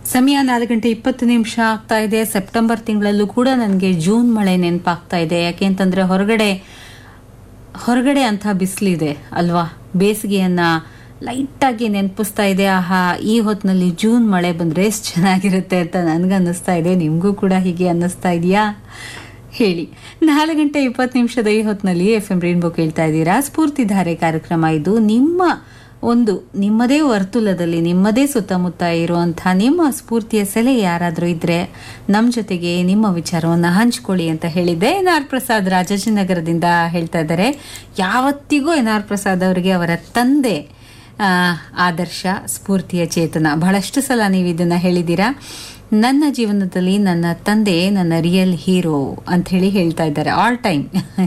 ಸಮಯ ನಾಲ್ಕು ಗಂಟೆ ಇಪ್ಪತ್ತು ನಿಮಿಷ ಆಗ್ತಾ ಇದೆ ಸೆಪ್ಟೆಂಬರ್ ತಿಂಗಳಲ್ಲೂ ಕೂಡ ನನಗೆ ಜೂನ್ ಮಳೆ ನೆನಪಾಗ್ತಾ ಇದೆ ಯಾಕೆ ಅಂತಂದ್ರೆ ಹೊರಗಡೆ ಹೊರಗಡೆ ಅಂತ ಬಿಸಿಲಿದೆ ಅಲ್ವಾ ಬೇಸಿಗೆಯನ್ನ ಲೈಟಾಗಿ ನೆನಪಿಸ್ತಾ ಇದೆ ಆಹಾ ಈ ಹೊತ್ತಿನಲ್ಲಿ ಜೂನ್ ಮಳೆ ಬಂದ್ರೆ ಎಷ್ಟು ಚೆನ್ನಾಗಿರುತ್ತೆ ಅಂತ ನನಗನ್ನಿಸ್ತಾ ಇದೆ ನಿಮಗೂ ಕೂಡ ಹೀಗೆ ಅನ್ನಿಸ್ತಾ ಇದೆಯಾ ಹೇಳಿ ನಾಲ್ಕು ಗಂಟೆ ಇಪ್ಪತ್ತು ನಿಮಿಷದ ಈ ಹೊತ್ತಿನಲ್ಲಿ ಎಫ್ ಎಂ ರೈನ್ಬೋ ಕೇಳ್ತಾ ಇದ್ದೀರಾ ಸ್ಫೂರ್ತಿಧಾರೆ ಕಾರ್ಯಕ್ರಮ ಇದು ನಿಮ್ಮ ಒಂದು ನಿಮ್ಮದೇ ವರ್ತುಲದಲ್ಲಿ ನಿಮ್ಮದೇ ಸುತ್ತಮುತ್ತ ಇರುವಂಥ ನಿಮ್ಮ ಸ್ಫೂರ್ತಿಯ ಸೆಲೆ ಯಾರಾದರೂ ಇದ್ರೆ ನಮ್ಮ ಜೊತೆಗೆ ನಿಮ್ಮ ವಿಚಾರವನ್ನು ಹಂಚ್ಕೊಳ್ಳಿ ಅಂತ ಹೇಳಿದ್ದೆ ಎನ್ ಆರ್ ಪ್ರಸಾದ್ ರಾಜಾಜಿನಗರದಿಂದ ಹೇಳ್ತಾ ಇದ್ದಾರೆ ಯಾವತ್ತಿಗೂ ಎನ್ ಆರ್ ಪ್ರಸಾದ್ ಅವರಿಗೆ ಅವರ ತಂದೆ ಆ, ಆದರ್ಶ ಸ್ಫೂರ್ತಿಯ ಚೇತನ ಬಹಳಷ್ಟು ಸಲ ನೀವು ಇದನ್ನ ಹೇಳಿದ್ದೀರಾ ನನ್ನ ಜೀವನದಲ್ಲಿ ನನ್ನ ತಂದೆ ನನ್ನ ರಿಯಲ್ ಹೀರೋ ಅಂತ ಹೇಳಿ ಹೇಳ್ತಾ ಇದ್ದಾರೆ ಆಲ್ ಟೈಮ್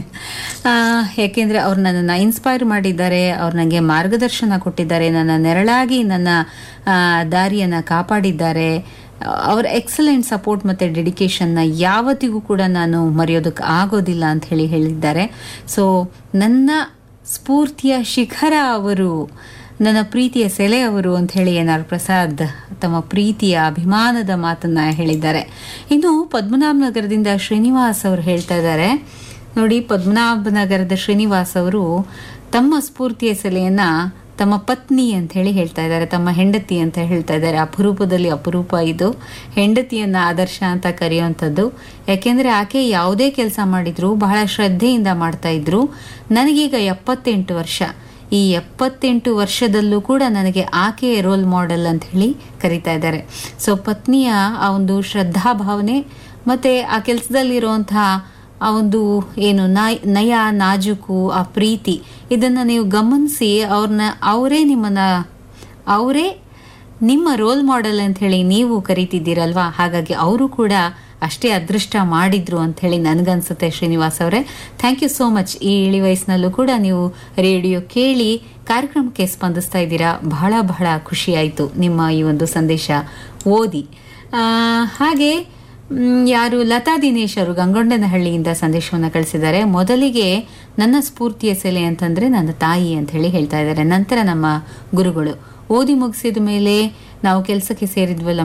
ಯಾಕೆಂದ್ರೆ ಅವ್ರು ನನ್ನನ್ನು ಇನ್ಸ್ಪೈರ್ ಮಾಡಿದ್ದಾರೆ ಅವ್ರು ನನಗೆ ಮಾರ್ಗದರ್ಶನ ಕೊಟ್ಟಿದ್ದಾರೆ ನನ್ನ ನೆರಳಾಗಿ ನನ್ನ ಆ, ದಾರಿಯನ್ನ ಕಾಪಾಡಿದ್ದಾರೆ ಅವರ ಎಕ್ಸಲೆಂಟ್ ಸಪೋರ್ಟ್ ಮತ್ತು ಡೆಡಿಕೇಶನ್ನ ಯಾವತ್ತಿಗೂ ಕೂಡ ನಾನು ಮರೆಯೋದಕ್ಕೆ ಆಗೋದಿಲ್ಲ ಅಂತ ಹೇಳಿ ಹೇಳಿದ್ದಾರೆ ಸೊ ನನ್ನ ಸ್ಫೂರ್ತಿಯ ಶಿಖರ ಅವರು ನನ್ನ ಪ್ರೀತಿಯ ಸೆಲೆ ಅವರು ಅಂತ ಹೇಳಿ ಎನ್ ಆರ್ ಪ್ರಸಾದ್ ತಮ್ಮ ಪ್ರೀತಿಯ ಅಭಿಮಾನದ ಮಾತನ್ನ ಹೇಳಿದ್ದಾರೆ ಇನ್ನು ಪದ್ಮನಾಭನಗರದಿಂದ ಶ್ರೀನಿವಾಸ್ ಅವರು ಹೇಳ್ತಾ ಇದ್ದಾರೆ ನೋಡಿ ಪದ್ಮನಾಭನಗರದ ಶ್ರೀನಿವಾಸ್ ಅವರು ತಮ್ಮ ಸ್ಫೂರ್ತಿಯ ಸೆಲೆಯನ್ನ ತಮ್ಮ ಪತ್ನಿ ಅಂತ ಹೇಳಿ ಹೇಳ್ತಾ ಇದ್ದಾರೆ ತಮ್ಮ ಹೆಂಡತಿ ಅಂತ ಹೇಳ್ತಾ ಇದ್ದಾರೆ ಅಪರೂಪದಲ್ಲಿ ಅಪರೂಪ ಇದು ಹೆಂಡತಿಯನ್ನ ಆದರ್ಶ ಅಂತ ಕರೆಯುವಂಥದ್ದು ಯಾಕೆಂದ್ರೆ ಆಕೆ ಯಾವುದೇ ಕೆಲಸ ಮಾಡಿದ್ರು ಬಹಳ ಶ್ರದ್ಧೆಯಿಂದ ಮಾಡ್ತಾ ಇದ್ರು ನನಗೀಗ ಎಪ್ಪತ್ತೆಂಟು ವರ್ಷ ಈ ಎಪ್ಪತ್ತೆಂಟು ವರ್ಷದಲ್ಲೂ ಕೂಡ ನನಗೆ ಆಕೆಯೇ ರೋಲ್ ಮಾಡೆಲ್ ಅಂತ ಹೇಳಿ ಕರೀತಾ ಇದ್ದಾರೆ ಸೊ ಪತ್ನಿಯ ಆ ಒಂದು ಶ್ರದ್ಧಾ ಭಾವನೆ ಮತ್ತೆ ಆ ಕೆಲಸದಲ್ಲಿರುವಂತಹ ಆ ಒಂದು ಏನು ನಯ ನಯ ನಾಜುಕು ಆ ಪ್ರೀತಿ ಇದನ್ನ ನೀವು ಗಮನಿಸಿ ಅವ್ರನ್ನ ಅವರೇ ನಿಮ್ಮನ್ನ ಅವರೇ ನಿಮ್ಮ ರೋಲ್ ಮಾಡೆಲ್ ಅಂತ ಹೇಳಿ ನೀವು ಕರಿತಿದ್ದೀರಲ್ವಾ ಹಾಗಾಗಿ ಅವರು ಕೂಡ ಅಷ್ಟೇ ಅದೃಷ್ಟ ಮಾಡಿದ್ರು ಅಂತ ಹೇಳಿ ನನಗನ್ಸುತ್ತೆ ಶ್ರೀನಿವಾಸ್ ಅವರೇ ಥ್ಯಾಂಕ್ ಯು ಸೋ ಮಚ್ ಈ ಇಳಿ ವಯಸ್ಸಿನಲ್ಲೂ ಕೂಡ ನೀವು ರೇಡಿಯೋ ಕೇಳಿ ಕಾರ್ಯಕ್ರಮಕ್ಕೆ ಸ್ಪಂದಿಸ್ತಾ ಇದ್ದೀರಾ ಬಹಳ ಬಹಳ ಖುಷಿ ಆಯಿತು ನಿಮ್ಮ ಈ ಒಂದು ಸಂದೇಶ ಓದಿ ಆ, ಹಾಗೆ ಮ್, ಯಾರು ಲತಾ ದಿನೇಶ್ ಅವರು ಗಂಗೊಂಡನಹಳ್ಳಿಯಿಂದ ಸಂದೇಶವನ್ನು ಕಳಿಸಿದ್ದಾರೆ ಮೊದಲಿಗೆ ನನ್ನ ಸ್ಫೂರ್ತಿಯ ಸೆಲೆ ಅಂತಂದ್ರೆ ನನ್ನ ತಾಯಿ ಅಂತ ಹೇಳಿ ಹೇಳ್ತಾ ಇದ್ದಾರೆ ನಂತರ ನಮ್ಮ ಗುರುಗಳು ಓದಿ ಮುಗಿಸಿದ ಮೇಲೆ ನಾವು ಕೆಲಸಕ್ಕೆ ಸೇರಿದ್ವಲ್ಲ